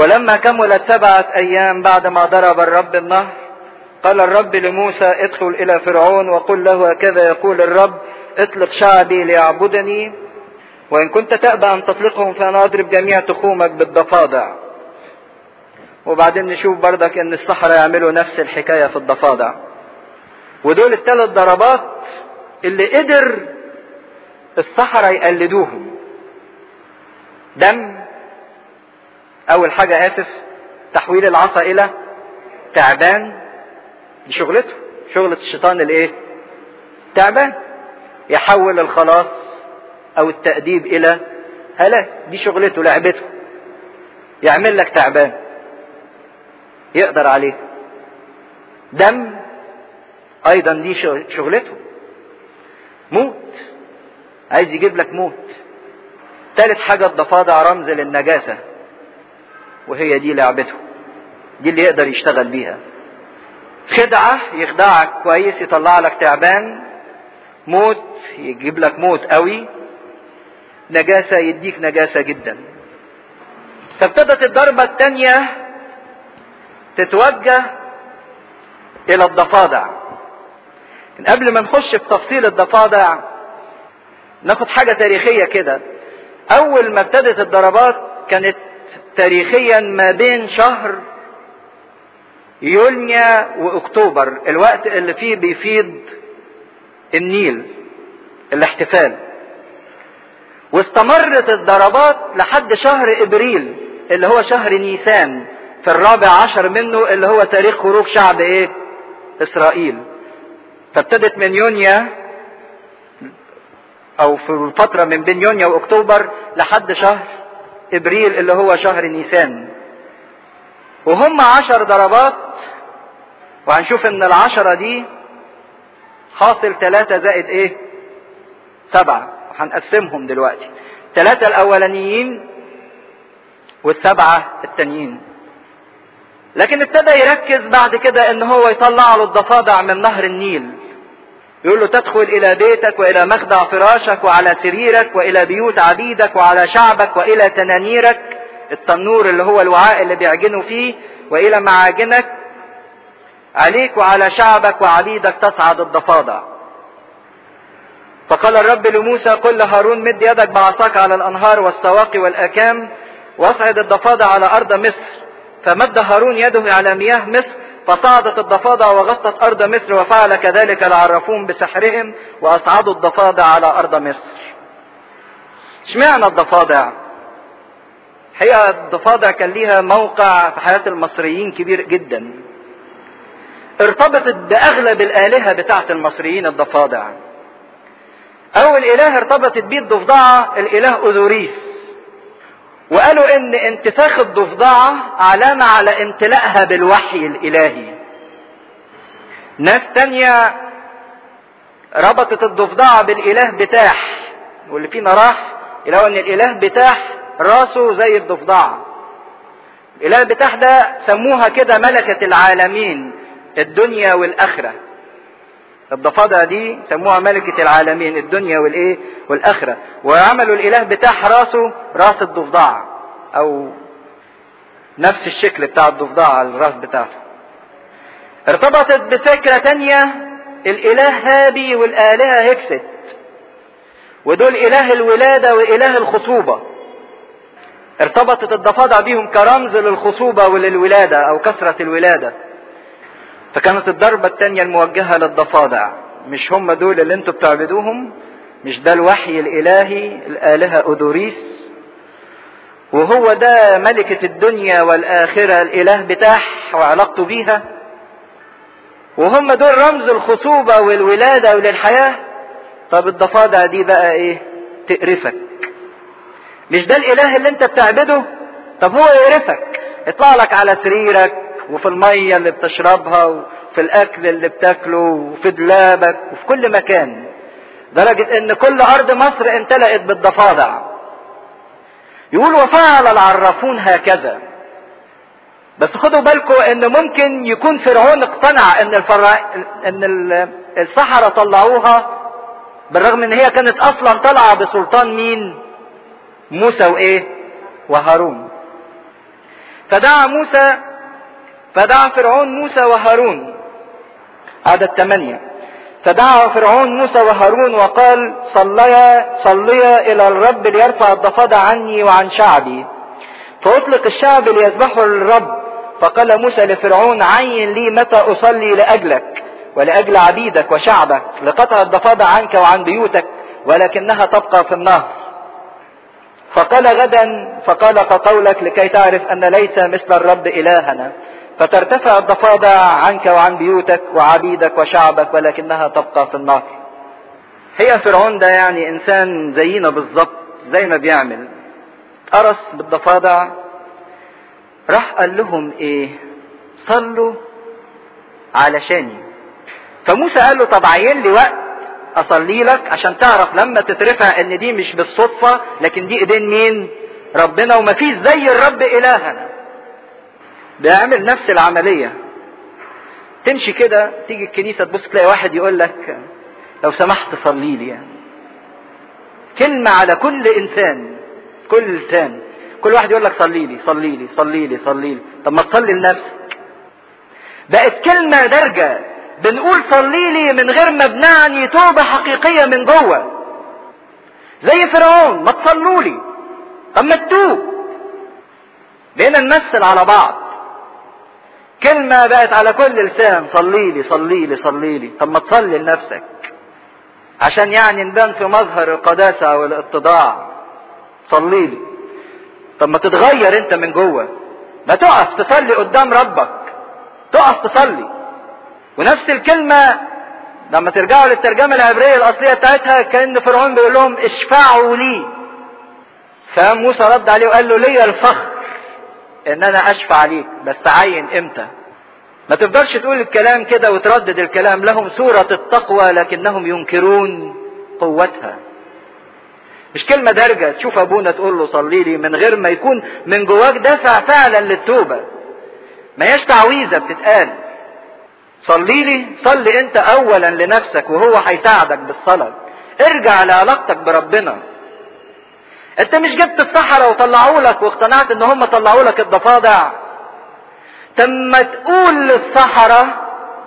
ولما كملت سبعة أيام بعد ما ضرب الرب النهر قال الرب لموسى ادخل إلى فرعون وقل له هكذا يقول الرب اطلق شعبي ليعبدني وإن كنت تأبى أن تطلقهم فأنا أضرب جميع تخومك بالضفادع وبعدين نشوف بردك ان الصحراء يعملوا نفس الحكاية في الضفادع ودول الثلاث ضربات اللي قدر الصحراء يقلدوهم دم اول حاجة اسف تحويل العصا الى تعبان دي شغلته شغلة الشيطان الايه تعبان يحول الخلاص او التأديب الى هلاك دي شغلته لعبته يعمل لك تعبان يقدر عليه دم ايضا دي شغلته موت عايز يجيب لك موت ثالث حاجة الضفادع رمز للنجاسة وهي دي لعبته دي اللي يقدر يشتغل بيها خدعة يخدعك كويس يطلع لك تعبان موت يجيب لك موت قوي نجاسة يديك نجاسة جدا فابتدت الضربة الثانية تتوجه الى الضفادع قبل ما نخش في تفصيل الضفادع ناخد حاجة تاريخية كده اول ما ابتدت الضربات كانت تاريخيا ما بين شهر يوليا واكتوبر الوقت اللي فيه بيفيض النيل الاحتفال واستمرت الضربات لحد شهر ابريل اللي هو شهر نيسان في الرابع عشر منه اللي هو تاريخ خروج شعب ايه اسرائيل فابتدت من يونيا او في الفترة من بين يونيا واكتوبر لحد شهر ابريل اللي هو شهر نيسان وهم عشر ضربات وهنشوف ان العشرة دي حاصل ثلاثة زائد ايه سبعة وهنقسمهم دلوقتي ثلاثة الاولانيين والسبعة التانيين لكن ابتدى يركز بعد كده ان هو يطلع له الضفادع من نهر النيل يقول له تدخل الى بيتك والى مخدع فراشك وعلى سريرك والى بيوت عبيدك وعلى شعبك والى تنانيرك التنور اللي هو الوعاء اللي بيعجنوا فيه والى معاجنك عليك وعلى شعبك وعبيدك تصعد الضفادع فقال الرب لموسى قل لهارون مد يدك بعصاك على الانهار والسواقي والاكام واصعد الضفادع على ارض مصر فمد هارون يده على مياه مصر فصعدت الضفادع وغطت أرض مصر وفعل كذلك العرافون بسحرهم وأصعدوا الضفادع على أرض مصر اشمعنى الضفادع حقيقة الضفادع كان ليها موقع في حياة المصريين كبير جدا ارتبطت بأغلب الآلهة بتاعت المصريين الضفادع أول إله ارتبطت بيه الضفدعة الإله أوزوريس وقالوا ان انتفاخ الضفدعة علامة على امتلائها بالوحي الالهي ناس تانية ربطت الضفدعة بالاله بتاح واللي فينا راح يلاقوا ان الاله بتاح راسه زي الضفدعة الاله بتاح ده سموها كده ملكة العالمين الدنيا والاخرة الضفادع دي سموها ملكة العالمين الدنيا والايه والاخرة وعملوا الاله بتاع راسه راس الضفدع او نفس الشكل بتاع الضفدع الراس بتاعته ارتبطت بفكرة تانية الاله هابي والالهة هكست ودول اله الولادة واله الخصوبة ارتبطت الضفادع بيهم كرمز للخصوبة وللولادة او كثرة الولادة فكانت الضربة التانية الموجهة للضفادع مش هم دول اللي انتوا بتعبدوهم مش ده الوحي الالهي الالهة اودوريس وهو ده ملكة الدنيا والاخرة الاله بتاح وعلاقته بيها وهم دول رمز الخصوبة والولادة وللحياة طب الضفادع دي بقى ايه تقرفك مش ده الاله اللي انت بتعبده طب هو يقرفك يطلع لك على سريرك وفي المية اللي بتشربها وفي الأكل اللي بتاكله وفي دولابك وفي كل مكان درجة إن كل أرض مصر امتلأت بالضفادع يقول وفعل العرافون هكذا بس خدوا بالكم ان ممكن يكون فرعون اقتنع ان الفرع... ان السحرة طلعوها بالرغم ان هي كانت اصلا طالعة بسلطان مين موسى وايه وهارون فدعا موسى فدعا فرعون موسى وهارون عدد ثمانية فدعا فرعون موسى وهارون وقال صليا صليا إلى الرب ليرفع الضفادع عني وعن شعبي فأطلق الشعب ليذبحوا للرب فقال موسى لفرعون عين لي متى أصلي لأجلك ولأجل عبيدك وشعبك لقطع الضفادع عنك وعن بيوتك ولكنها تبقى في النهر فقال غدا فقال كقولك لكي تعرف أن ليس مثل الرب إلهنا فترتفع الضفادع عنك وعن بيوتك وعبيدك وشعبك ولكنها تبقى في النهر هي فرعون ده يعني إنسان زينا بالظبط زي ما بيعمل قرص بالضفادع راح قال لهم ايه صلوا علشاني فموسى قال له طب عين لي وقت اصلي لك عشان تعرف لما تترفع ان دي مش بالصدفة لكن دي ايدين مين ربنا ومفيش زي الرب الهنا بيعمل نفس العملية تمشي كده تيجي الكنيسة تبص تلاقي واحد يقول لك لو سمحت صلي لي يعني. كلمة على كل انسان كل انسان كل واحد يقول لك صلي لي صلي لي صلي لي صلي لي طب ما تصلي لنفسك بقت كلمة درجة بنقول صلي لي من غير ما بنعني توبة حقيقية من جوه زي فرعون ما تصلوا لي طب ما تتوب بقينا نمثل على بعض كلمة بقت على كل لسان صلي لي صلي لي صلي لي طب ما تصلي لنفسك عشان يعني نبان في مظهر القداسة والاتضاع صلي لي طب ما تتغير انت من جوه ما تقف تصلي قدام ربك تقف تصلي ونفس الكلمة لما ترجعوا للترجمة العبرية الأصلية بتاعتها كأن فرعون بيقول لهم اشفعوا لي فموسى رد عليه وقال له ليا الفخر ان انا اشفع ليك بس تعين امتى ما تفضلش تقول الكلام كده وتردد الكلام لهم سورة التقوى لكنهم ينكرون قوتها مش كلمة درجة تشوف ابونا تقول له صلي لي من غير ما يكون من جواك دافع فعلا للتوبة ما هياش تعويذة بتتقال صلي لي صلي انت اولا لنفسك وهو هيساعدك بالصلاة ارجع لعلاقتك بربنا انت مش جبت الصحراء وطلعوا لك واقتنعت ان هم طلعوا لك الضفادع تم تقول للصحراء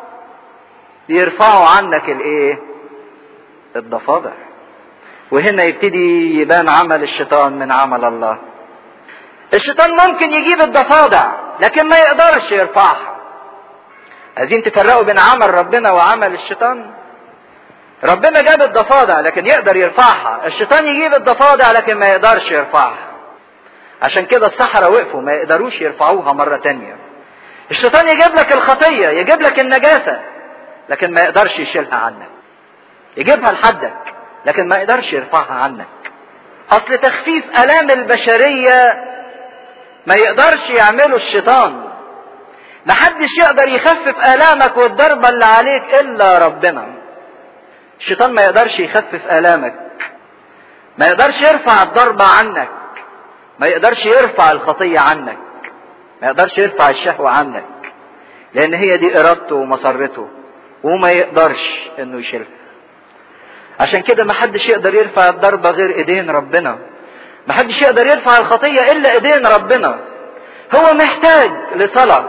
يرفعوا عنك الايه الضفادع وهنا يبتدي يبان عمل الشيطان من عمل الله الشيطان ممكن يجيب الضفادع لكن ما يقدرش يرفعها عايزين تفرقوا بين عمل ربنا وعمل الشيطان ربنا جاب الضفادع لكن يقدر يرفعها الشيطان يجيب الضفادع لكن ما يقدرش يرفعها عشان كده السحرة وقفوا ما يقدروش يرفعوها مرة تانية الشيطان يجيب لك الخطية يجيب لك النجاسة لكن ما يقدرش يشيلها عنك يجيبها لحدك لكن ما يقدرش يرفعها عنك اصل تخفيف الام البشرية ما يقدرش يعمله الشيطان محدش يقدر يخفف الامك والضربة اللي عليك الا ربنا الشيطان ما يقدرش يخفف الامك ما يقدرش يرفع الضربة عنك ما يقدرش يرفع الخطية عنك ما يقدرش يرفع الشهوة عنك لان هي دي ارادته ومسرته وما يقدرش انه يشيلها عشان كده ما حدش يقدر يرفع الضربة غير ايدين ربنا ما حدش يقدر يرفع الخطية الا ايدين ربنا هو محتاج لصلاة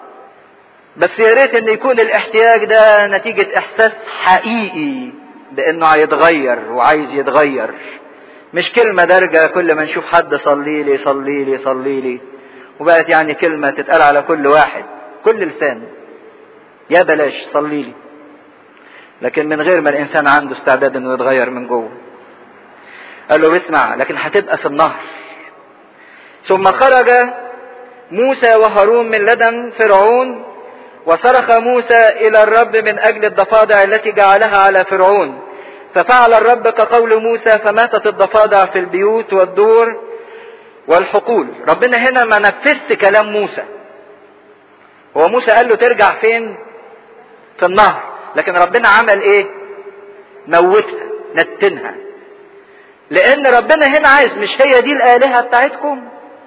بس يا ريت ان يكون الاحتياج ده نتيجة احساس حقيقي بانه هيتغير وعايز يتغير مش كلمة درجة كل ما نشوف حد صلي لي صلي لي صلي لي وبقت يعني كلمة تتقال على كل واحد كل لسان يا بلاش صلي لي لكن من غير ما الانسان عنده استعداد انه يتغير من جوه قال له اسمع لكن هتبقى في النهر ثم خرج موسى وهارون من لدن فرعون وصرخ موسى الى الرب من اجل الضفادع التي جعلها على فرعون ففعل الرب كقول موسى فماتت الضفادع في البيوت والدور والحقول ربنا هنا ما نفذش كلام موسى هو موسى قال له ترجع فين في النهر لكن ربنا عمل ايه موتها نتنها لان ربنا هنا عايز مش هي دي الالهه بتاعتكم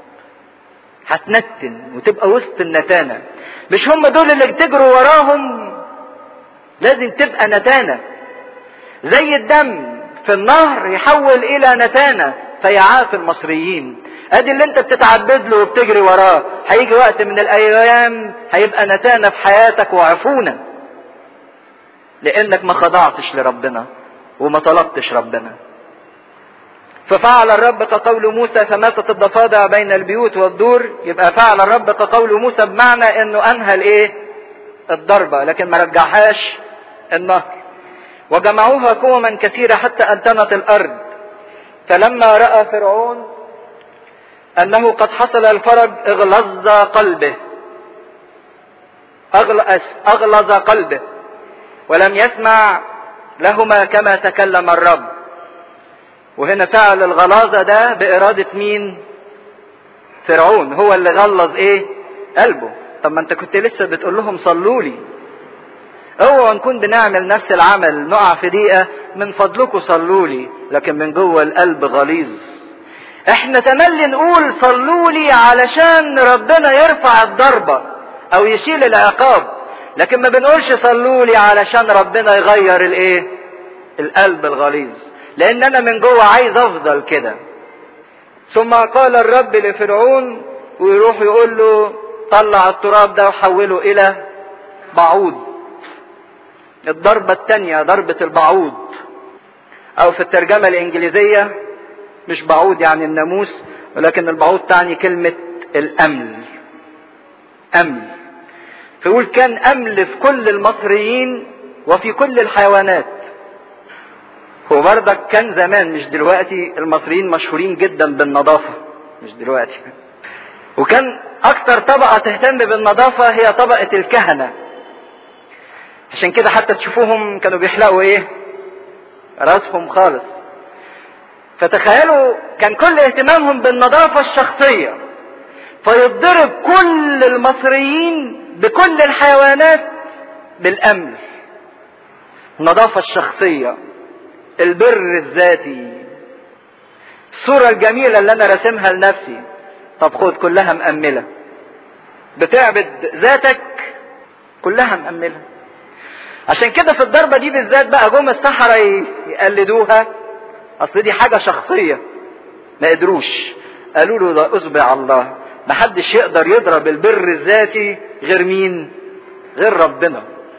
هتنتن وتبقى وسط النتانه مش هم دول اللي بتجروا وراهم لازم تبقى نتانه زي الدم في النهر يحول الى نتانه فيعاف المصريين ادي اللي انت بتتعبد له وبتجري وراه هيجي وقت من الايام هيبقى نتانة في حياتك وعفونة لانك ما خضعتش لربنا وما طلبتش ربنا ففعل الرب كقول موسى فماتت الضفادع بين البيوت والدور يبقى فعل الرب كقول موسى بمعنى انه انهى الايه الضربة لكن ما رجعهاش النهر وجمعوها قوما كثيرة حتى انتنت الارض فلما رأى فرعون انه قد حصل الفرج اغلظ قلبه اغلظ قلبه ولم يسمع لهما كما تكلم الرب وهنا فعل الغلاظة ده بإرادة مين فرعون هو اللي غلظ ايه قلبه طب ما انت كنت لسه بتقول لهم صلوا لي اوعوا نكون بنعمل نفس العمل نقع في دقيقة من فضلكم صلوا لي لكن من جوه القلب غليظ احنا تملي نقول صلوا لي علشان ربنا يرفع الضربة او يشيل العقاب لكن ما بنقولش صلوا لي علشان ربنا يغير الايه القلب الغليظ لان انا من جوه عايز افضل كده ثم قال الرب لفرعون ويروح يقول له طلع التراب ده وحوله الى بعوض الضربة الثانية ضربة البعوض او في الترجمة الانجليزية مش بعوض يعني الناموس ولكن البعوض تعني كلمة الامل امل فيقول كان امل في كل المصريين وفي كل الحيوانات هو بردك كان زمان مش دلوقتي المصريين مشهورين جدا بالنظافة مش دلوقتي وكان اكتر طبقة تهتم بالنظافة هي طبقة الكهنة عشان كده حتى تشوفوهم كانوا بيحلقوا ايه راسهم خالص فتخيلوا كان كل اهتمامهم بالنظافة الشخصية فيضرب كل المصريين بكل الحيوانات بالامن النظافة الشخصية البر الذاتي الصورة الجميلة اللي انا راسمها لنفسي طب خد كلها مأملة بتعبد ذاتك كلها مأملة عشان كده في الضربة دي بالذات بقى جم السحرة يقلدوها اصل دي حاجة شخصية ما قدروش قالوا له ده اصبع الله محدش يقدر يضرب البر الذاتي غير مين غير ربنا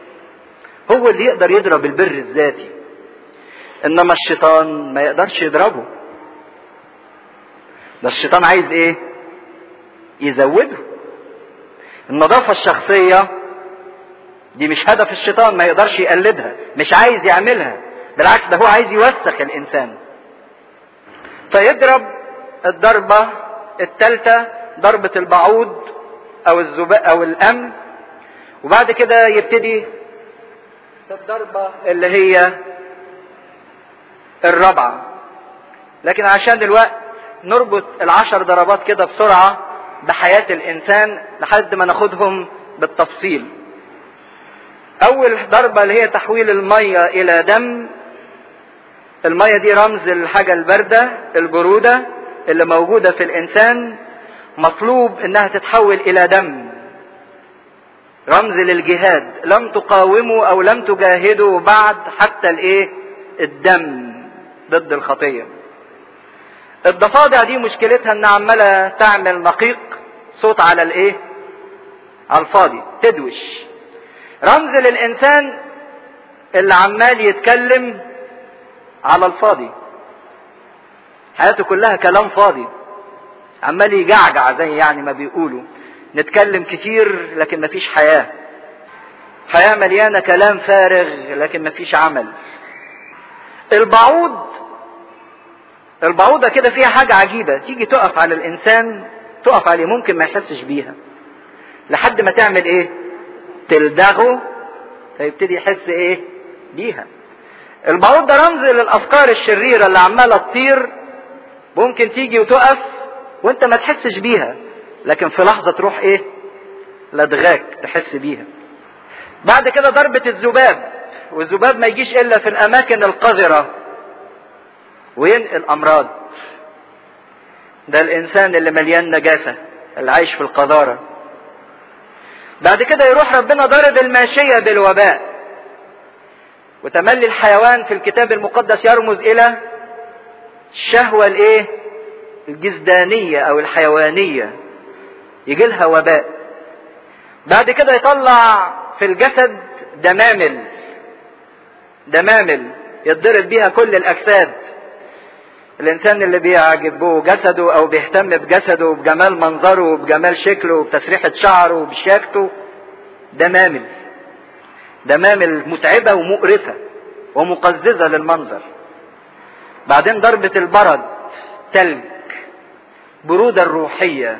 هو اللي يقدر يضرب البر الذاتي انما الشيطان ما يقدرش يضربه ده الشيطان عايز ايه يزوده النظافة الشخصية دي مش هدف الشيطان ما يقدرش يقلدها مش عايز يعملها بالعكس ده هو عايز يوسخ الانسان فيضرب الضربة الثالثة ضربة البعوض او الزباء او الامن وبعد كده يبتدي الضربة اللي هي الرابعة لكن عشان الوقت نربط العشر ضربات كده بسرعة بحياة الإنسان لحد ما ناخدهم بالتفصيل أول ضربة اللي هي تحويل المية إلى دم المية دي رمز الحاجة الباردة البرودة اللي موجودة في الإنسان مطلوب إنها تتحول إلى دم رمز للجهاد لم تقاوموا أو لم تجاهدوا بعد حتى الإيه الدم ضد الخطيه الضفادع دي مشكلتها ان عماله تعمل نقيق صوت على الايه على الفاضي تدوش رمز للانسان اللي عمال يتكلم على الفاضي حياته كلها كلام فاضي عمال يجعجع زي يعني ما بيقولوا نتكلم كتير لكن مفيش حياه حياه مليانه كلام فارغ لكن مفيش عمل البعوض البعوضة كده فيها حاجة عجيبة تيجي تقف على الإنسان تقف عليه ممكن ما يحسش بيها لحد ما تعمل إيه تلدغه فيبتدي يحس إيه بيها البعوض ده رمز للأفكار الشريرة اللي عمالة تطير ممكن تيجي وتقف وانت ما تحسش بيها لكن في لحظة تروح ايه لدغاك تحس بيها بعد كده ضربة الذباب والذباب ما يجيش الا في الاماكن القذرة وينقل امراض ده الانسان اللي مليان نجاسة اللي عايش في القذارة بعد كده يروح ربنا ضارب الماشية بالوباء وتملي الحيوان في الكتاب المقدس يرمز الى الشهوة الايه الجزدانية او الحيوانية يجي لها وباء بعد كده يطلع في الجسد دمامل دمامل يتضرب بيها كل الاجساد الانسان اللي بيعجبه جسده او بيهتم بجسده وبجمال منظره وبجمال شكله وبتسريحة شعره وبشياكته دمامل دمامل متعبة ومقرفة ومقززة للمنظر بعدين ضربة البرد تلج برودة الروحية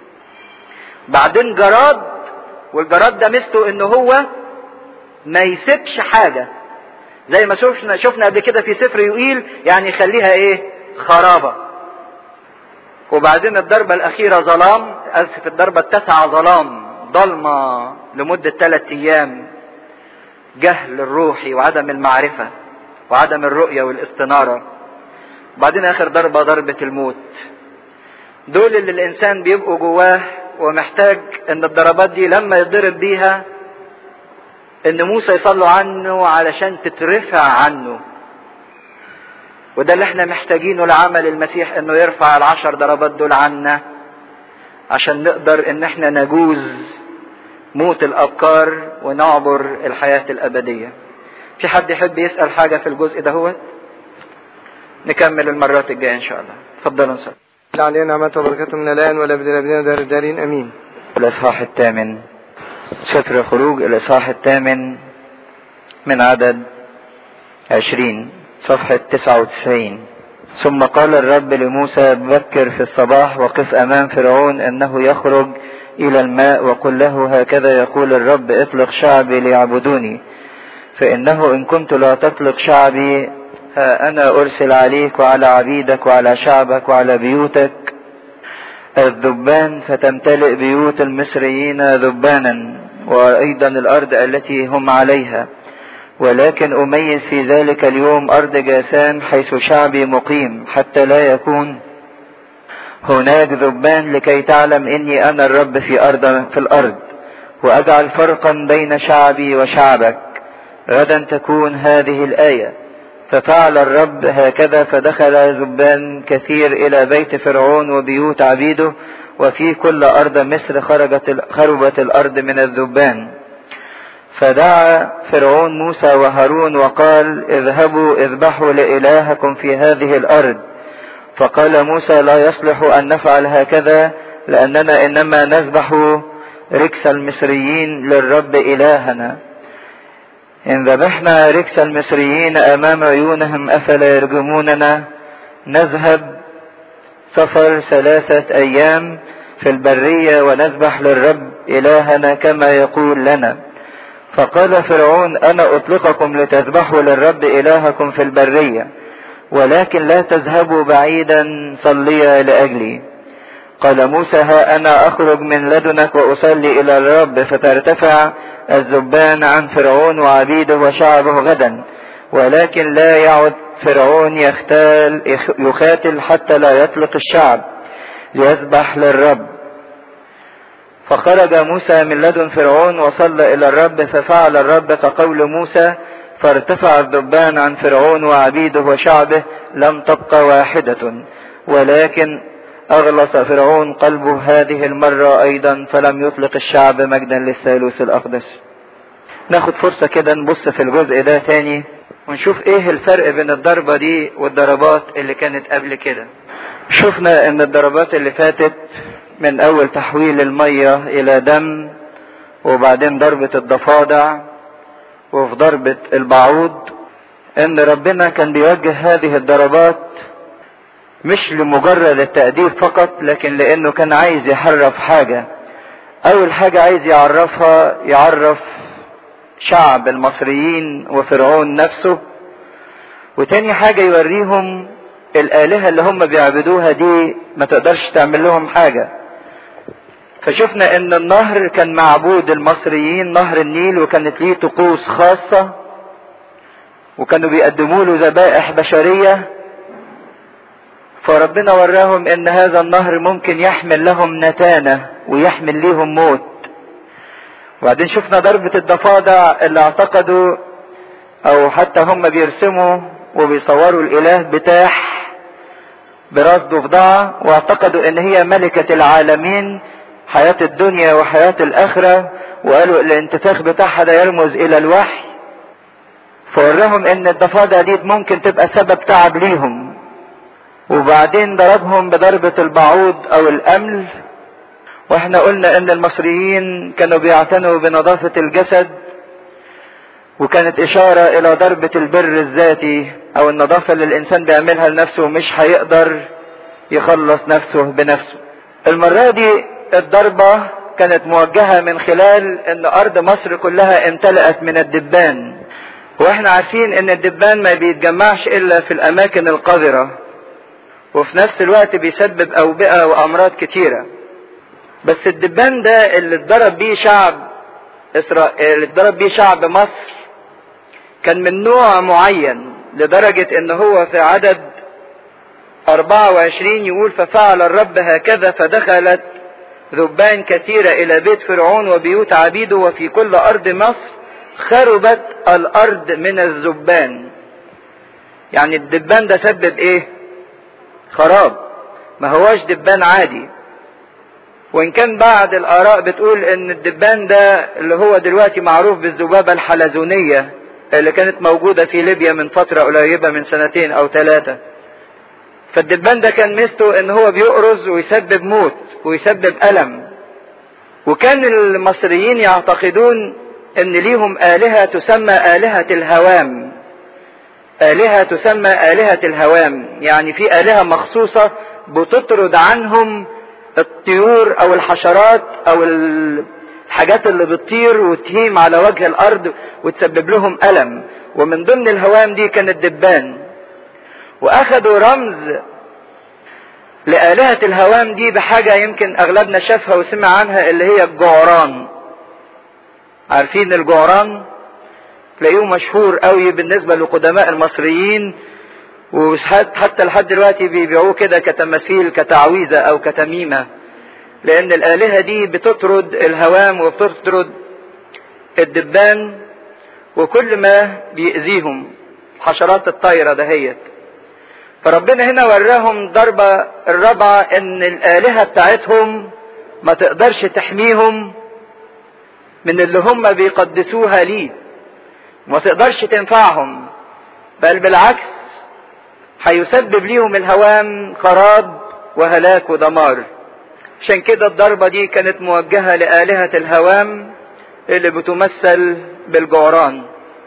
بعدين جراد والجراد ده ميزته ان هو ما يسيبش حاجة زي ما شفنا شفنا قبل كده في سفر يقيل يعني يخليها ايه خرابة وبعدين الضربة الأخيرة ظلام أسف الضربة التاسعة ظلام ضلمة لمدة ثلاثة أيام جهل الروحي وعدم المعرفة وعدم الرؤية والاستنارة بعدين آخر ضربة ضربة الموت دول اللي الإنسان بيبقوا جواه ومحتاج ان الضربات دي لما يضرب بيها ان موسى يصلوا عنه علشان تترفع عنه وده اللي احنا محتاجينه لعمل المسيح انه يرفع العشر ضربات دول عنا عشان نقدر ان احنا نجوز موت الابكار ونعبر الحياة الابدية في حد يحب يسأل حاجة في الجزء ده هو نكمل المرات الجاية ان شاء الله اتفضلوا نصلي علينا نعمته وبركاته من الآن ولا بدل أبدنا دار الدارين أمين الإصحاح الثامن سفر خروج الإصحاح الثامن من عدد عشرين صفحة تسعة وتسعين ثم قال الرب لموسى بكر في الصباح وقف أمام فرعون أنه يخرج إلى الماء وقل له هكذا يقول الرب اطلق شعبي ليعبدوني فإنه إن كنت لا تطلق شعبي ها أنا أرسل عليك وعلى عبيدك وعلى شعبك وعلى بيوتك الذبان فتمتلئ بيوت المصريين ذبانا وأيضا الأرض التي هم عليها ولكن أميز في ذلك اليوم أرض جاسان حيث شعبي مقيم حتى لا يكون هناك ذبان لكي تعلم إني أنا الرب في أرض في الأرض وأجعل فرقا بين شعبي وشعبك غدا تكون هذه الآية ففعل الرب هكذا فدخل زبان كثير الى بيت فرعون وبيوت عبيده وفي كل ارض مصر خرجت خربت الارض من الذبان فدعا فرعون موسى وهارون وقال اذهبوا اذبحوا لالهكم في هذه الارض فقال موسى لا يصلح ان نفعل هكذا لاننا انما نذبح ركس المصريين للرب الهنا إن ذبحنا ركس المصريين أمام عيونهم أفلا يرجموننا نذهب سفر ثلاثة أيام في البرية ونذبح للرب إلهنا كما يقول لنا فقال فرعون أنا أطلقكم لتذبحوا للرب إلهكم في البرية ولكن لا تذهبوا بعيدا صليا لأجلي قال موسى ها أنا أخرج من لدنك وأصلي إلى الرب فترتفع الذبان عن فرعون وعبيده وشعبه غدا ولكن لا يعد فرعون يختال يخاتل حتى لا يطلق الشعب ليذبح للرب فخرج موسى من لدن فرعون وصلى الى الرب ففعل الرب كقول موسى فارتفع الذبان عن فرعون وعبيده وشعبه لم تبقى واحدة ولكن أغلص فرعون قلبه هذه المرة أيضا فلم يطلق الشعب مجدا للثالوث الأقدس ناخد فرصة كده نبص في الجزء ده تاني ونشوف ايه الفرق بين الضربة دي والضربات اللي كانت قبل كده شفنا ان الضربات اللي فاتت من اول تحويل المية الى دم وبعدين ضربة الضفادع وفي ضربة البعوض ان ربنا كان بيوجه هذه الضربات مش لمجرد التأديب فقط لكن لانه كان عايز يحرف حاجة اول حاجة عايز يعرفها يعرف شعب المصريين وفرعون نفسه وتاني حاجة يوريهم الآلهة اللي هم بيعبدوها دي ما تقدرش تعمل لهم حاجة فشفنا ان النهر كان معبود المصريين نهر النيل وكانت ليه طقوس خاصة وكانوا بيقدموا له ذبائح بشرية فربنا وراهم ان هذا النهر ممكن يحمل لهم نتانة ويحمل ليهم موت وبعدين شفنا ضربة الضفادع اللي اعتقدوا او حتى هم بيرسموا وبيصوروا الاله بتاح براس ضفدعة واعتقدوا ان هي ملكة العالمين حياة الدنيا وحياة الاخرة وقالوا الانتفاخ بتاعها ده يرمز الى الوحي فوراهم ان الضفادع دي ممكن تبقى سبب تعب ليهم وبعدين ضربهم بضربة البعوض او الامل واحنا قلنا ان المصريين كانوا بيعتنوا بنظافة الجسد وكانت اشارة الى ضربة البر الذاتي او النظافة اللي الانسان بيعملها لنفسه ومش هيقدر يخلص نفسه بنفسه المرة دي الضربة كانت موجهة من خلال ان ارض مصر كلها امتلأت من الدبان واحنا عارفين ان الدبان ما بيتجمعش الا في الاماكن القذرة وفي نفس الوقت بيسبب اوبئة وامراض كتيرة بس الدبان ده اللي اتضرب بيه شعب اسرائيل اللي اتضرب بيه شعب مصر كان من نوع معين لدرجة ان هو في عدد 24 يقول ففعل الرب هكذا فدخلت ذبان كثيرة الى بيت فرعون وبيوت عبيده وفي كل ارض مصر خربت الارض من الذبان يعني الدبان ده سبب ايه خراب ما هواش دبان عادي وان كان بعض الاراء بتقول ان الدبان ده اللي هو دلوقتي معروف بالذبابة الحلزونية اللي كانت موجودة في ليبيا من فترة قريبة من سنتين او ثلاثة فالدبان ده كان ميزته ان هو بيقرز ويسبب موت ويسبب الم وكان المصريين يعتقدون ان ليهم الهة تسمى الهة الهوام الهة تسمى الهة الهوام يعني في الهة مخصوصة بتطرد عنهم الطيور او الحشرات او الحاجات اللي بتطير وتهيم على وجه الارض وتسبب لهم الم ومن ضمن الهوام دي كان الدبان واخدوا رمز لآلهة الهوام دي بحاجة يمكن اغلبنا شافها وسمع عنها اللي هي الجعران عارفين الجعران تلاقيه مشهور قوي بالنسبة لقدماء المصريين وحتى لحد دلوقتي بيبيعوه كده كتماثيل كتعويذة او كتميمة لان الالهة دي بتطرد الهوام وبتطرد الدبان وكل ما بيأذيهم حشرات الطايرة دهيت فربنا هنا وراهم ضربة الرابعة ان الالهة بتاعتهم ما تقدرش تحميهم من اللي هم بيقدسوها ليه ما تقدرش تنفعهم بل بالعكس هيسبب ليهم الهوام خراب وهلاك ودمار عشان كده الضربة دي كانت موجهة لآلهة الهوام اللي بتمثل بالجعران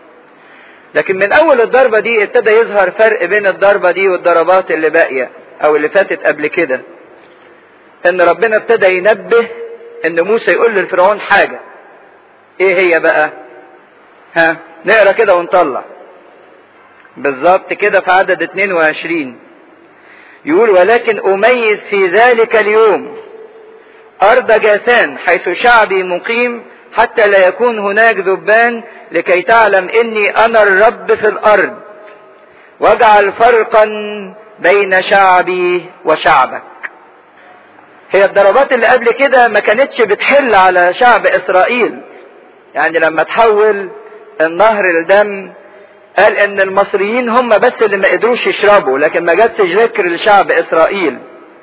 لكن من اول الضربة دي ابتدى يظهر فرق بين الضربة دي والضربات اللي باقية او اللي فاتت قبل كده ان ربنا ابتدى ينبه ان موسى يقول للفرعون حاجة ايه هي بقى ها نقرا كده ونطلع بالظبط كده في عدد 22 يقول ولكن اميز في ذلك اليوم ارض جاسان حيث شعبي مقيم حتى لا يكون هناك ذبان لكي تعلم اني انا الرب في الارض واجعل فرقا بين شعبي وشعبك هي الضربات اللي قبل كده ما كانتش بتحل على شعب اسرائيل يعني لما تحول النهر لدم قال ان المصريين هم بس اللي ما قدروش يشربوا لكن ما جاتش ذكر لشعب اسرائيل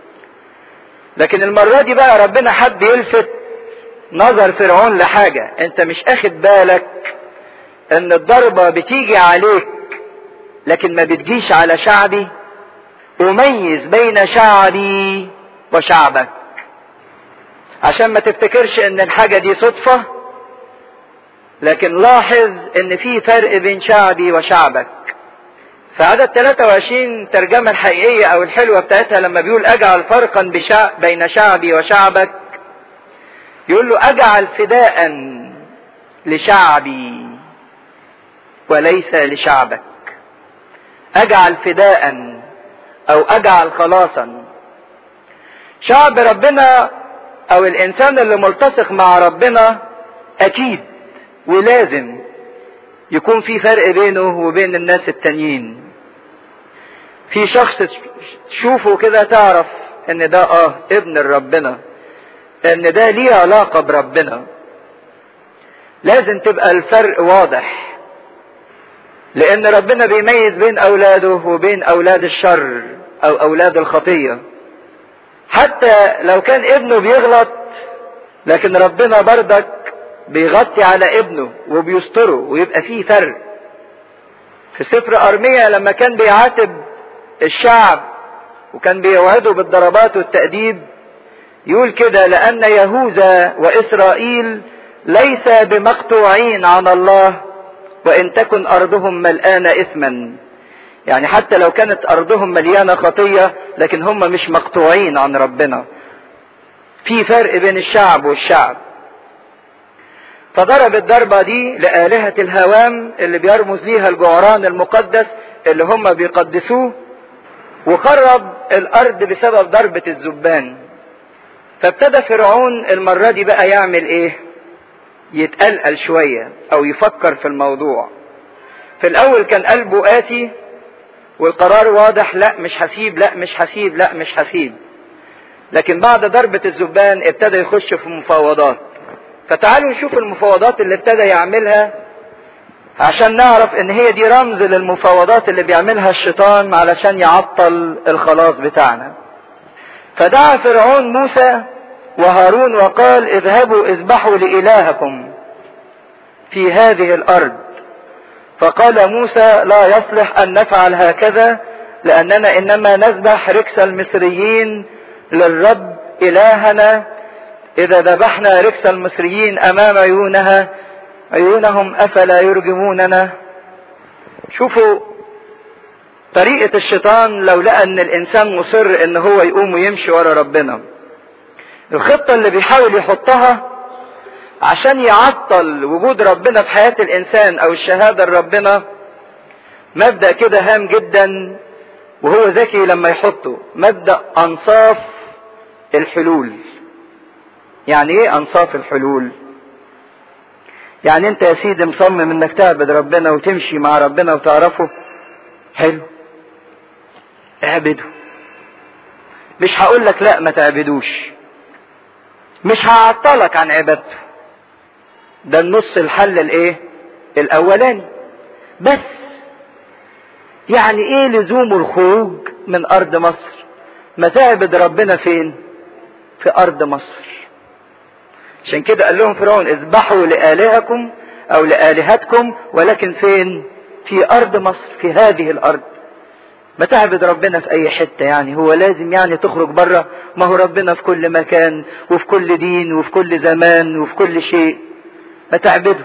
لكن المرة دي بقى ربنا حب يلفت نظر فرعون لحاجة انت مش اخد بالك ان الضربة بتيجي عليك لكن ما بتجيش على شعبي اميز بين شعبي وشعبك عشان ما تفتكرش ان الحاجة دي صدفة لكن لاحظ ان في فرق بين شعبي وشعبك في عدد 23 الترجمة الحقيقية او الحلوة بتاعتها لما بيقول اجعل فرقا بشع... بين شعبي وشعبك يقول له اجعل فداء لشعبي وليس لشعبك اجعل فداء او اجعل خلاصا شعب ربنا او الانسان اللي ملتصق مع ربنا اكيد ولازم يكون في فرق بينه وبين الناس التانيين في شخص تشوفه كده تعرف ان ده اه ابن ربنا ان ده ليه علاقة بربنا لازم تبقى الفرق واضح لان ربنا بيميز بين اولاده وبين اولاد الشر او اولاد الخطية حتى لو كان ابنه بيغلط لكن ربنا بردك بيغطي على ابنه وبيستره ويبقى فيه فرق في سفر ارميا لما كان بيعاتب الشعب وكان بيوعده بالضربات والتأديب يقول كده لأن يهوذا وإسرائيل ليس بمقطوعين عن الله وإن تكن أرضهم ملآنة إثما يعني حتى لو كانت أرضهم مليانة خطية لكن هم مش مقطوعين عن ربنا في فرق بين الشعب والشعب فضرب الضربة دي لآلهة الهوام اللي بيرمز ليها الجعران المقدس اللي هم بيقدسوه وخرب الأرض بسبب ضربة الزبان فابتدى فرعون المرة دي بقى يعمل ايه يتقلقل شوية او يفكر في الموضوع في الاول كان قلبه قاسي والقرار واضح لا مش هسيب لا مش هسيب لا مش هسيب لكن بعد ضربة الزبان ابتدى يخش في مفاوضات فتعالوا نشوف المفاوضات اللي ابتدى يعملها عشان نعرف ان هي دي رمز للمفاوضات اللي بيعملها الشيطان علشان يعطل الخلاص بتاعنا فدعا فرعون موسى وهارون وقال اذهبوا اذبحوا لإلهكم في هذه الأرض فقال موسى لا يصلح أن نفعل هكذا لأننا إنما نذبح ركس المصريين للرب إلهنا إذا ذبحنا ركس المصريين أمام عيونها عيونهم أفلا يرجموننا شوفوا طريقة الشيطان لو لقى ان الانسان مصر ان هو يقوم ويمشي ورا ربنا الخطة اللي بيحاول يحطها عشان يعطل وجود ربنا في حياة الانسان او الشهادة لربنا مبدأ كده هام جدا وهو ذكي لما يحطه مبدأ انصاف الحلول يعني ايه انصاف الحلول يعني انت يا سيدي مصمم انك تعبد ربنا وتمشي مع ربنا وتعرفه حلو اعبده مش هقول لك لا ما تعبدوش مش هعطلك عن عبادته ده النص الحل الايه الاولاني بس يعني ايه لزوم الخروج من ارض مصر ما تعبد ربنا فين في ارض مصر عشان كده قال لهم فرعون اذبحوا لآلهكم او لآلهتكم ولكن فين في ارض مصر في هذه الارض ما تعبد ربنا في اي حتة يعني هو لازم يعني تخرج بره ما هو ربنا في كل مكان وفي كل دين وفي كل زمان وفي كل شيء ما تعبده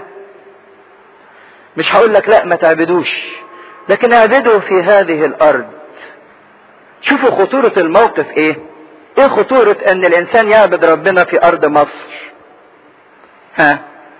مش هقول لك لا ما تعبدوش لكن اعبده في هذه الارض شوفوا خطورة الموقف ايه ايه خطورة ان الانسان يعبد ربنا في ارض مصر ها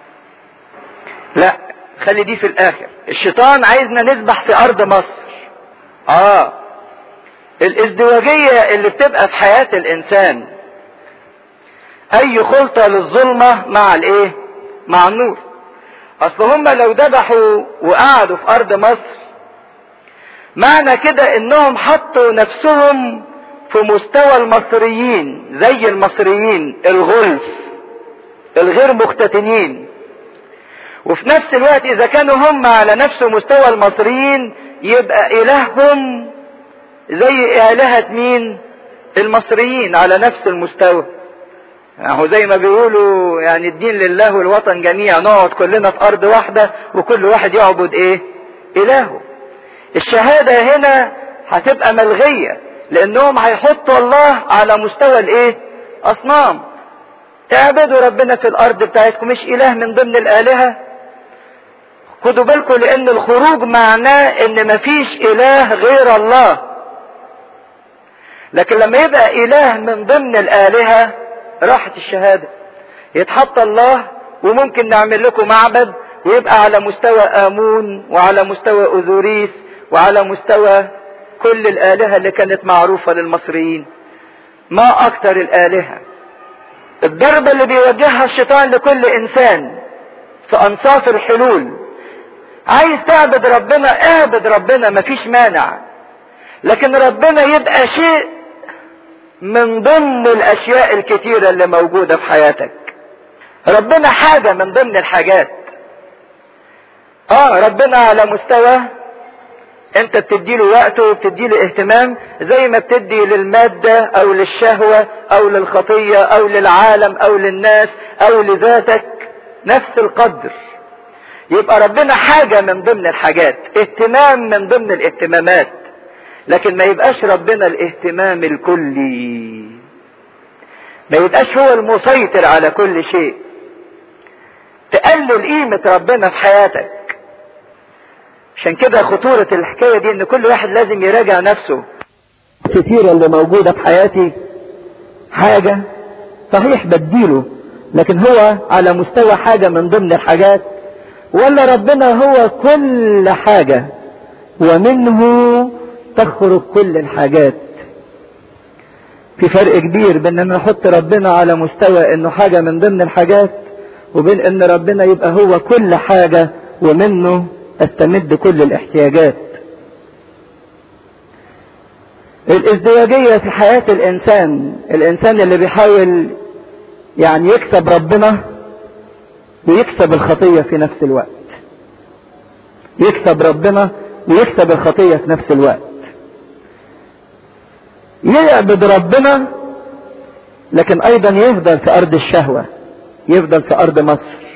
لا خلي دي في الاخر الشيطان عايزنا نذبح في ارض مصر اه الازدواجية اللي بتبقى في حياة الانسان اي خلطة للظلمة مع الايه مع النور اصل هم لو ذبحوا وقعدوا في ارض مصر معنى كده انهم حطوا نفسهم في مستوى المصريين زي المصريين الغلف الغير مختتنين وفي نفس الوقت اذا كانوا هم على نفس مستوى المصريين يبقى الههم زي الهة مين المصريين على نفس المستوى اهو زي ما بيقولوا يعني الدين لله والوطن جميع نقعد كلنا في ارض واحدة وكل واحد يعبد ايه الهه الشهادة هنا هتبقى ملغية لانهم هيحطوا الله على مستوى الايه اصنام اعبدوا ربنا في الارض بتاعتكم مش اله من ضمن الالهة خدوا بالكم لان الخروج معناه ان مفيش اله غير الله لكن لما يبقى اله من ضمن الالهة راحت الشهادة يتحط الله وممكن نعمل لكم معبد ويبقى على مستوى امون وعلى مستوى اوزوريس وعلى مستوى كل الالهة اللي كانت معروفة للمصريين ما اكتر الالهة الضربة اللي بيوجهها الشيطان لكل انسان في انصاف الحلول عايز تعبد ربنا اعبد ربنا مفيش مانع لكن ربنا يبقى شيء من ضمن الاشياء الكتيرة اللي موجودة في حياتك ربنا حاجة من ضمن الحاجات اه ربنا على مستوى انت بتدي له وقته وبتدي له اهتمام زي ما بتدي للمادة او للشهوة او للخطية او للعالم او للناس او لذاتك نفس القدر يبقى ربنا حاجة من ضمن الحاجات اهتمام من ضمن الاهتمامات لكن ما يبقاش ربنا الاهتمام الكلي ما يبقاش هو المسيطر على كل شيء تقلل قيمة ربنا في حياتك عشان كده خطورة الحكاية دي ان كل واحد لازم يراجع نفسه كتير اللي موجودة في حياتي حاجة صحيح بديله لكن هو على مستوى حاجة من ضمن الحاجات ولا ربنا هو كل حاجة ومنه تخرج كل الحاجات في فرق كبير بين ان نحط ربنا على مستوى انه حاجة من ضمن الحاجات وبين ان ربنا يبقى هو كل حاجة ومنه استمد كل الاحتياجات الازدواجية في حياة الانسان الانسان اللي بيحاول يعني يكسب ربنا ويكسب الخطية في نفس الوقت يكسب ربنا ويكسب الخطية في نفس الوقت يعبد ربنا لكن ايضا يفضل في ارض الشهوة يفضل في ارض مصر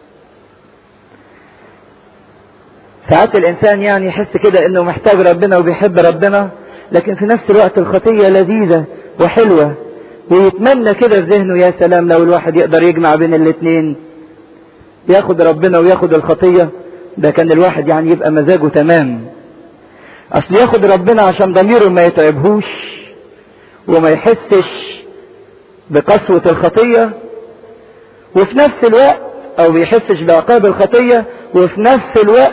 ساعات الانسان يعني يحس كده انه محتاج ربنا وبيحب ربنا لكن في نفس الوقت الخطية لذيذة وحلوة ويتمنى كده في ذهنه يا سلام لو الواحد يقدر يجمع بين الاتنين ياخد ربنا وياخد الخطية ده كان الواحد يعني يبقى مزاجه تمام اصل ياخد ربنا عشان ضميره ما يتعبهوش وما يحسش بقسوة الخطية وفي نفس الوقت او بيحسش بعقاب الخطية وفي نفس الوقت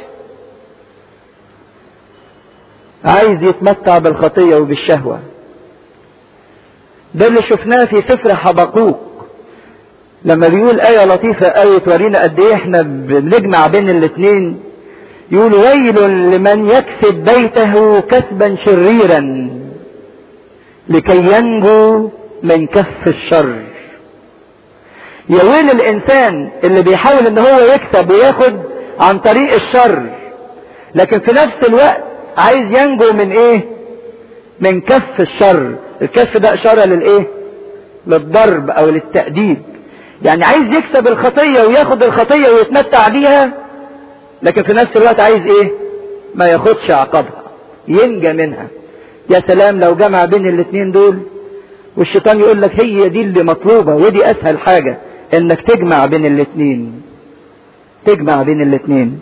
عايز يتمتع بالخطية وبالشهوة ده اللي شفناه في سفر حبقوق لما بيقول آية لطيفة آية تورينا قد إيه إحنا بنجمع بين الاتنين يقول ويل لمن يكسب بيته كسبا شريرا لكي ينجو من كف الشر يا ويل الإنسان اللي بيحاول إن هو يكسب وياخد عن طريق الشر لكن في نفس الوقت عايز ينجو من إيه؟ من كف الشر الكف ده إشارة للإيه؟ للضرب أو للتأديب يعني عايز يكسب الخطية وياخد الخطية ويتمتع بيها لكن في نفس الوقت عايز ايه ما ياخدش عقابها ينجى منها يا سلام لو جمع بين الاتنين دول والشيطان يقول لك هي دي اللي مطلوبة ودي اسهل حاجة انك تجمع بين الاتنين تجمع بين الاتنين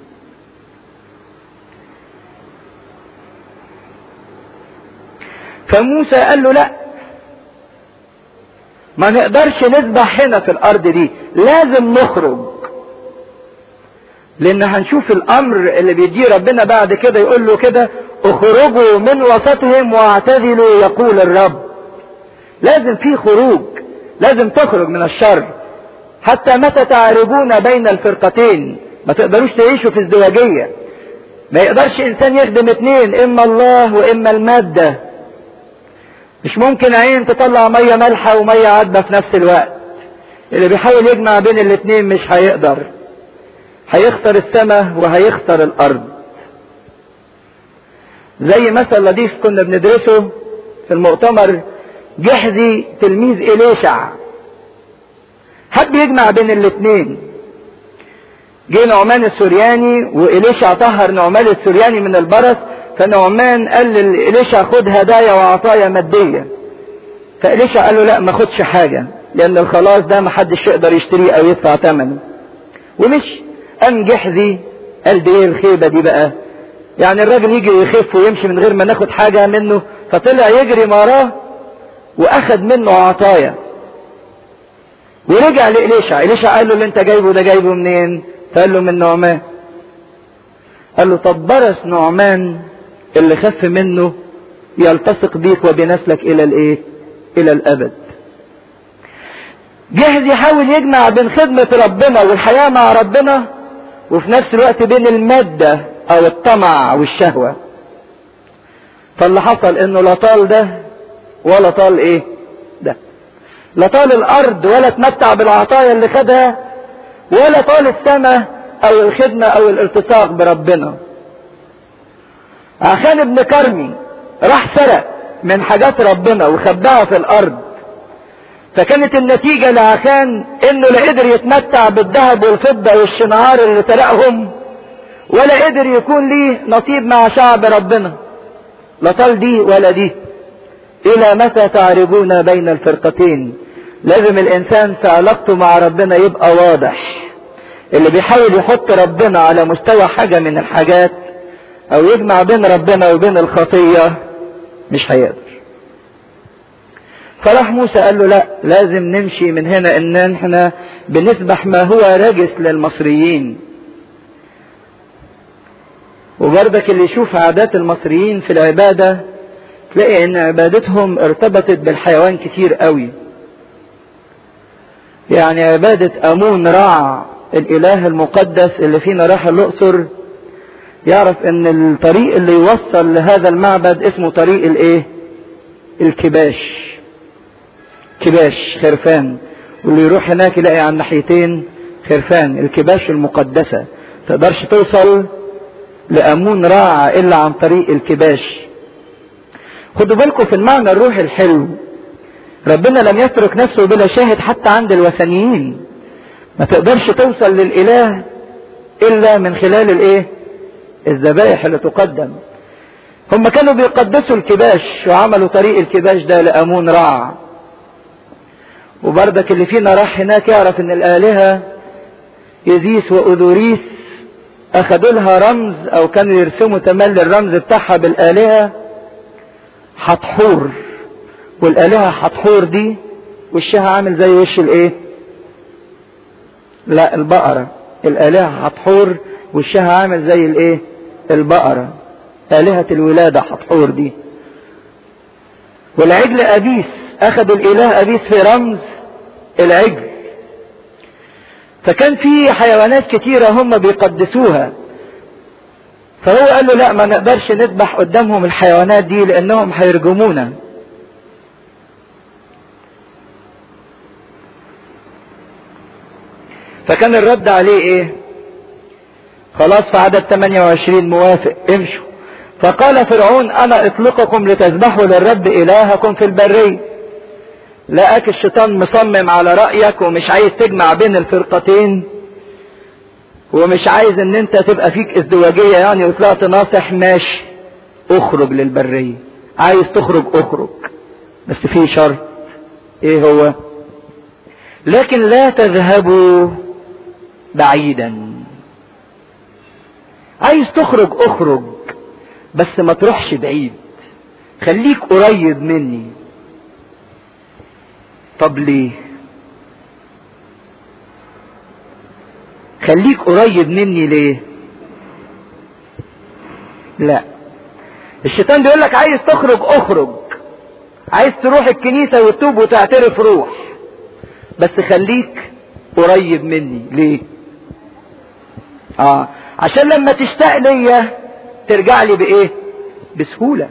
فموسى قال له لا ما نقدرش نذبح هنا في الارض دي لازم نخرج لان هنشوف الامر اللي بيديه ربنا بعد كده يقول له كده اخرجوا من وسطهم واعتزلوا يقول الرب لازم في خروج لازم تخرج من الشر حتى متى تعرجون بين الفرقتين ما تقدروش تعيشوا في ازدواجية ما يقدرش انسان يخدم اتنين اما الله واما المادة مش ممكن عين تطلع مية مالحة ومية عذبة في نفس الوقت اللي بيحاول يجمع بين الاتنين مش هيقدر هيخسر السماء وهيخسر الارض زي مثل لطيف كنا بندرسه في المؤتمر جحزي تلميذ إليشع حب يجمع بين الاتنين جه نعمان السورياني وإليشع طهر نعمان السورياني من البرص فنعمان قال لإليشع خد هدايا وعطايا مادية فإليشع قال له لا ما خدش حاجة لأن الخلاص ده ما حدش يقدر يشتريه أو يدفع ثمنه ومشي قام جحزي قال دي ايه الخيبة دي بقى يعني الراجل يجي ويخف ويمشي من غير ما ناخد حاجة منه فطلع يجري وراه واخد منه عطايا ورجع لإليشع إليشع قال له اللي انت جايبه ده جايبه منين فقال له من نعمان قال له طب برس نعمان اللي خف منه يلتصق بيك وبنسلك الى الايه الى الابد جهز يحاول يجمع بين خدمة ربنا والحياة مع ربنا وفي نفس الوقت بين المادة او الطمع والشهوة فاللي حصل انه لا طال ده ولا طال ايه ده لا طال الارض ولا اتمتع بالعطايا اللي خدها ولا طال السماء او الخدمة او الالتصاق بربنا عشان ابن كرمي راح سرق من حاجات ربنا وخباها في الارض فكانت النتيجة لعشان انه لا قدر يتمتع بالذهب والفضة والشنعار اللي سرقهم ولا قدر يكون ليه نصيب مع شعب ربنا لا طال دي ولا دي الى متى تعرجون بين الفرقتين لازم الانسان في علاقته مع ربنا يبقى واضح اللي بيحاول يحط ربنا على مستوى حاجة من الحاجات او يجمع بين ربنا وبين الخطية مش هيقدر فراح موسى قال له لا لازم نمشي من هنا ان احنا بنسبح ما هو رجس للمصريين وبرضك اللي يشوف عادات المصريين في العبادة تلاقي ان عبادتهم ارتبطت بالحيوان كتير قوي يعني عبادة امون رع الاله المقدس اللي فينا راح الاقصر يعرف ان الطريق اللي يوصل لهذا المعبد اسمه طريق الايه الكباش كباش خرفان واللي يروح هناك يلاقي على الناحيتين خرفان الكباش المقدسة تقدرش توصل لأمون راعة إلا عن طريق الكباش خدوا بالكم في المعنى الروحي الحلو ربنا لم يترك نفسه بلا شاهد حتى عند الوثنيين ما تقدرش توصل للإله إلا من خلال الإيه الذبائح اللي تقدم هم كانوا بيقدسوا الكباش وعملوا طريق الكباش ده لأمون راع وبردك اللي فينا راح هناك يعرف ان الآلهة يزيس وأذوريس أخدوا لها رمز أو كانوا يرسموا تملي الرمز بتاعها بالآلهة حتحور والآلهة حتحور دي وشها عامل زي وش الإيه؟ لا البقرة الآلهة حتحور وشها عامل زي الإيه؟ البقرة آلهة الولادة حتحور دي والعجل أبيس أخذ الإله أبيس في رمز العجل فكان في حيوانات كتيرة هم بيقدسوها فهو قال له لا ما نقدرش نذبح قدامهم الحيوانات دي لأنهم هيرجمونا فكان الرد عليه ايه خلاص في عدد 28 موافق امشوا فقال فرعون انا اطلقكم لتذبحوا للرب الهكم في البريه لقاك الشيطان مصمم على رأيك ومش عايز تجمع بين الفرقتين ومش عايز ان انت تبقى فيك ازدواجية يعني وطلعت ناصح ماشي اخرج للبرية عايز تخرج اخرج بس في شرط ايه هو لكن لا تذهبوا بعيدا عايز تخرج اخرج بس ما تروحش بعيد خليك قريب مني طب ليه خليك قريب مني ليه لا الشيطان بيقول لك عايز تخرج اخرج عايز تروح الكنيسة وتوب وتعترف روح بس خليك قريب مني ليه اه عشان لما تشتاق ليا ترجع لي بايه بسهولة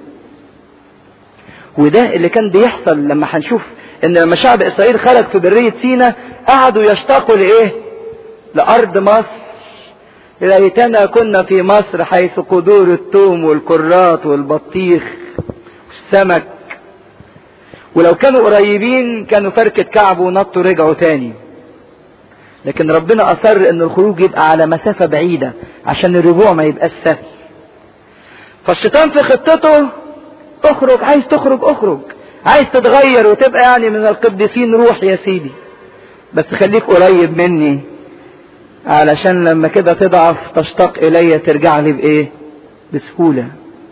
وده اللي كان بيحصل لما هنشوف ان لما شعب اسرائيل خرج في برية سينا قعدوا يشتاقوا لايه لارض مصر ليتنا كنا في مصر حيث قدور التوم والكرات والبطيخ والسمك ولو كانوا قريبين كانوا فركة كعب ونطوا رجعوا تاني لكن ربنا اصر ان الخروج يبقى على مسافة بعيدة عشان الرجوع ما يبقاش سهل فالشيطان في خطته اخرج عايز تخرج اخرج عايز تتغير وتبقى يعني من القديسين روح يا سيدي بس خليك قريب مني علشان لما كده تضعف تشتاق الي ترجع لي بايه بسهولة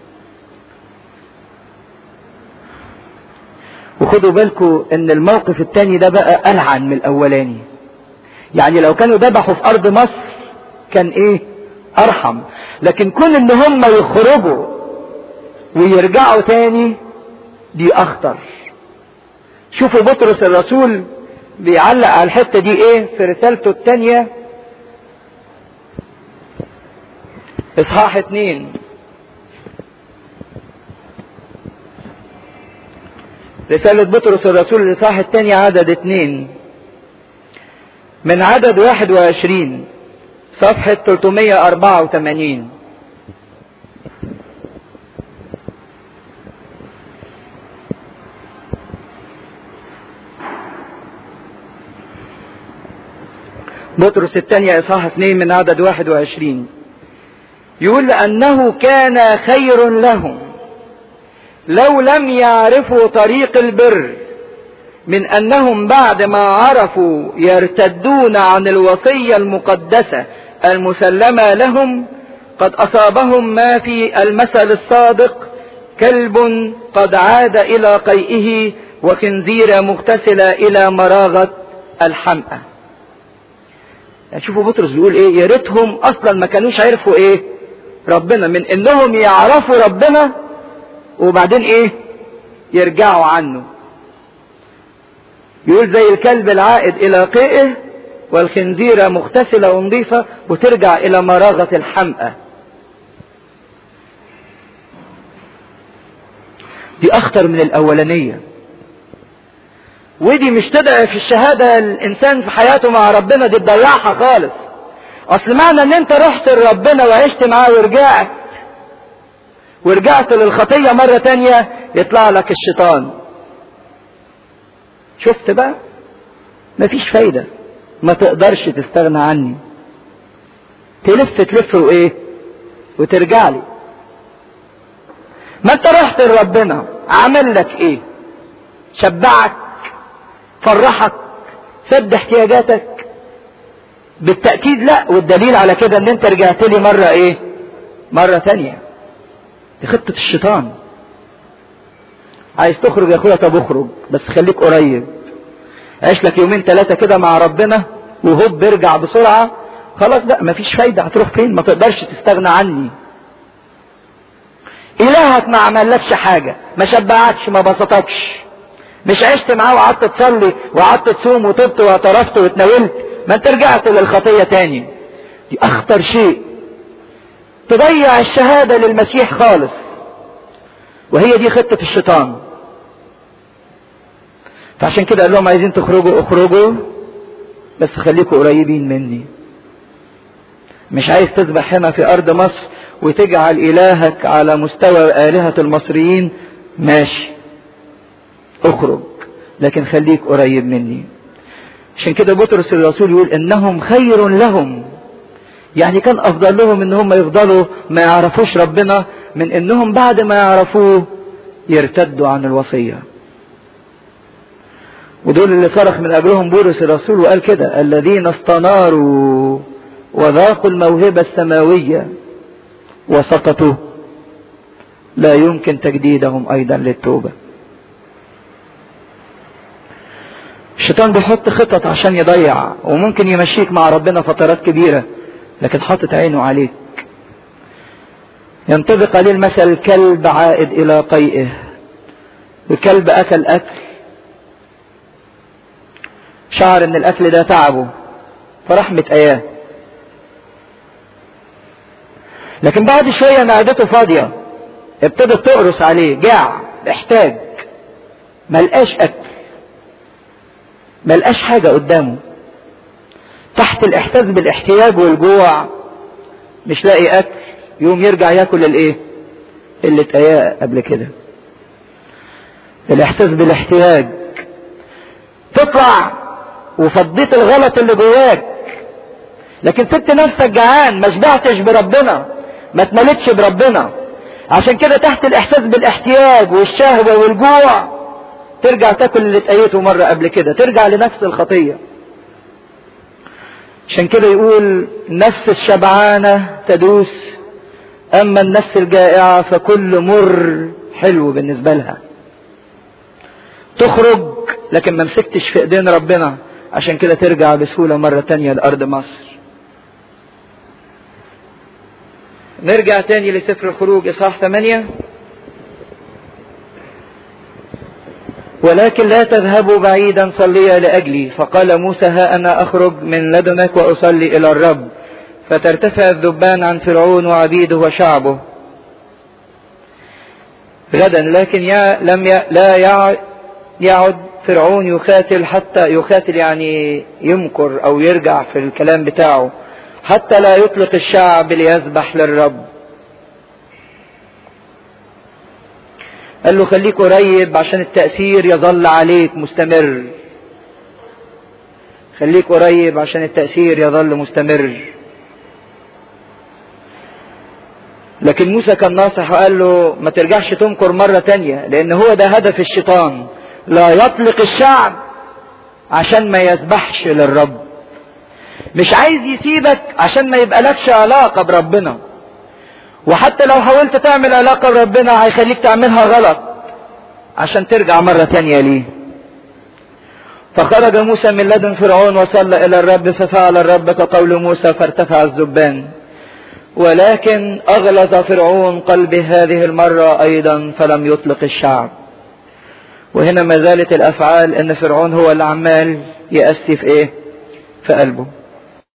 وخدوا بالكم ان الموقف التاني ده بقى العن من الاولاني يعني لو كانوا ذبحوا في ارض مصر كان ايه ارحم لكن كون ان هم يخرجوا ويرجعوا تاني دي اخطر شوفوا بطرس الرسول بيعلق على الحتة دي ايه في رسالته التانية اصحاح اتنين رسالة بطرس الرسول الاصحاح التاني عدد اتنين من عدد واحد وعشرين صفحة 384 بطرس الثانية إصحاح 2 من عدد 21 يقول لأنه كان خير لهم لو لم يعرفوا طريق البر من أنهم بعد ما عرفوا يرتدون عن الوصية المقدسة المسلمة لهم قد أصابهم ما في المثل الصادق كلب قد عاد إلى قيئه وخنزير مغتسلة إلى مراغة الحمأة يعني شوفوا بطرس بيقول ايه يا ريتهم اصلا ما كانوش عرفوا ايه ربنا من انهم يعرفوا ربنا وبعدين ايه يرجعوا عنه يقول زي الكلب العائد الى قيئه والخنزيرة مغتسلة ونظيفة وترجع الى مراغة الحمأة دي اخطر من الاولانية ودي مش تضعف الشهادة الانسان في حياته مع ربنا دي تضيعها خالص اصل معنى ان انت رحت لربنا وعشت معاه ورجعت ورجعت للخطية مرة تانية يطلع لك الشيطان شفت بقى مفيش فايدة ما تقدرش تستغنى عني تلف تلف وايه وترجع لي ما انت رحت لربنا عمل لك ايه شبعك فرحك سد احتياجاتك بالتأكيد لا والدليل على كده ان انت رجعت لي مرة ايه مرة تانية دي خطة الشيطان عايز تخرج يا اخويا طب اخرج بس خليك قريب عيش لك يومين ثلاثة كده مع ربنا وهوب ارجع بسرعة خلاص لا مفيش فايدة هتروح فين ما تقدرش تستغنى عني الهك ما عملكش حاجة ما شبعكش ما بسطكش مش عشت معاه وقعدت تصلي وقعدت تصوم وتبت واعترفت واتناولت ما انت رجعت للخطية تاني دي اخطر شيء تضيع الشهادة للمسيح خالص وهي دي خطة الشيطان فعشان كده قال لهم عايزين تخرجوا اخرجوا بس خليكوا قريبين مني مش عايز تذبح هنا في ارض مصر وتجعل الهك على مستوى الهة المصريين ماشي اخرج لكن خليك قريب مني عشان كده بطرس الرسول يقول انهم خير لهم يعني كان افضل لهم ان هم يفضلوا ما يعرفوش ربنا من انهم بعد ما يعرفوه يرتدوا عن الوصية ودول اللي صرخ من اجلهم بولس الرسول وقال كده الذين استناروا وذاقوا الموهبة السماوية وسقطوا لا يمكن تجديدهم ايضا للتوبه الشيطان بيحط خطط عشان يضيع وممكن يمشيك مع ربنا فترات كبيرة لكن حاطط عينه عليك ينطبق عليه المثل الكلب عائد إلى قيئه الكلب أكل أكل شعر إن الأكل ده تعبه فراح متقياه لكن بعد شوية معدته فاضية ابتدت تقرص عليه جاع احتاج ملقاش أكل ملقاش حاجة قدامه تحت الإحساس بالاحتياج والجوع مش لاقي أكل يوم يرجع ياكل الإيه؟ اللي اتقياه قبل كده الإحساس بالاحتياج تطلع وفضيت الغلط اللي جواك لكن سبت نفسك جعان ما شبعتش بربنا ما اتملتش بربنا عشان كده تحت الإحساس بالاحتياج والشهوة والجوع ترجع تاكل اللي اتقيته مرة قبل كده ترجع لنفس الخطية عشان كده يقول النفس الشبعانة تدوس أما النفس الجائعة فكل مر حلو بالنسبة لها تخرج لكن ما مسكتش في ايدين ربنا عشان كده ترجع بسهولة مرة تانية لأرض مصر نرجع تاني لسفر الخروج إصحاح 8 ولكن لا تذهبوا بعيدا صليا لأجلي فقال موسى ها أنا أخرج من لدنك وأصلي إلى الرب فترتفع الذبان عن فرعون وعبيده وشعبه غدا لكن يا لم ي... لا يعد, يعد فرعون يقاتل حتى يقاتل يعني يمكر أو يرجع في الكلام بتاعه حتى لا يطلق الشعب ليذبح للرب قال له خليك قريب عشان التأثير يظل عليك مستمر خليك قريب عشان التأثير يظل مستمر لكن موسى كان ناصح وقال له ما ترجعش تنكر مرة تانية لان هو ده هدف الشيطان لا يطلق الشعب عشان ما يسبحش للرب مش عايز يسيبك عشان ما يبقى لكش علاقة بربنا وحتى لو حاولت تعمل علاقة بربنا هيخليك تعملها غلط عشان ترجع مرة تانية ليه فخرج موسى من لدن فرعون وصلى إلى الرب ففعل الرب كقول موسى فارتفع الزبان ولكن أغلظ فرعون قلبه هذه المرة أيضا فلم يطلق الشعب وهنا ما زالت الأفعال أن فرعون هو اللي عمال يأسي في إيه في قلبه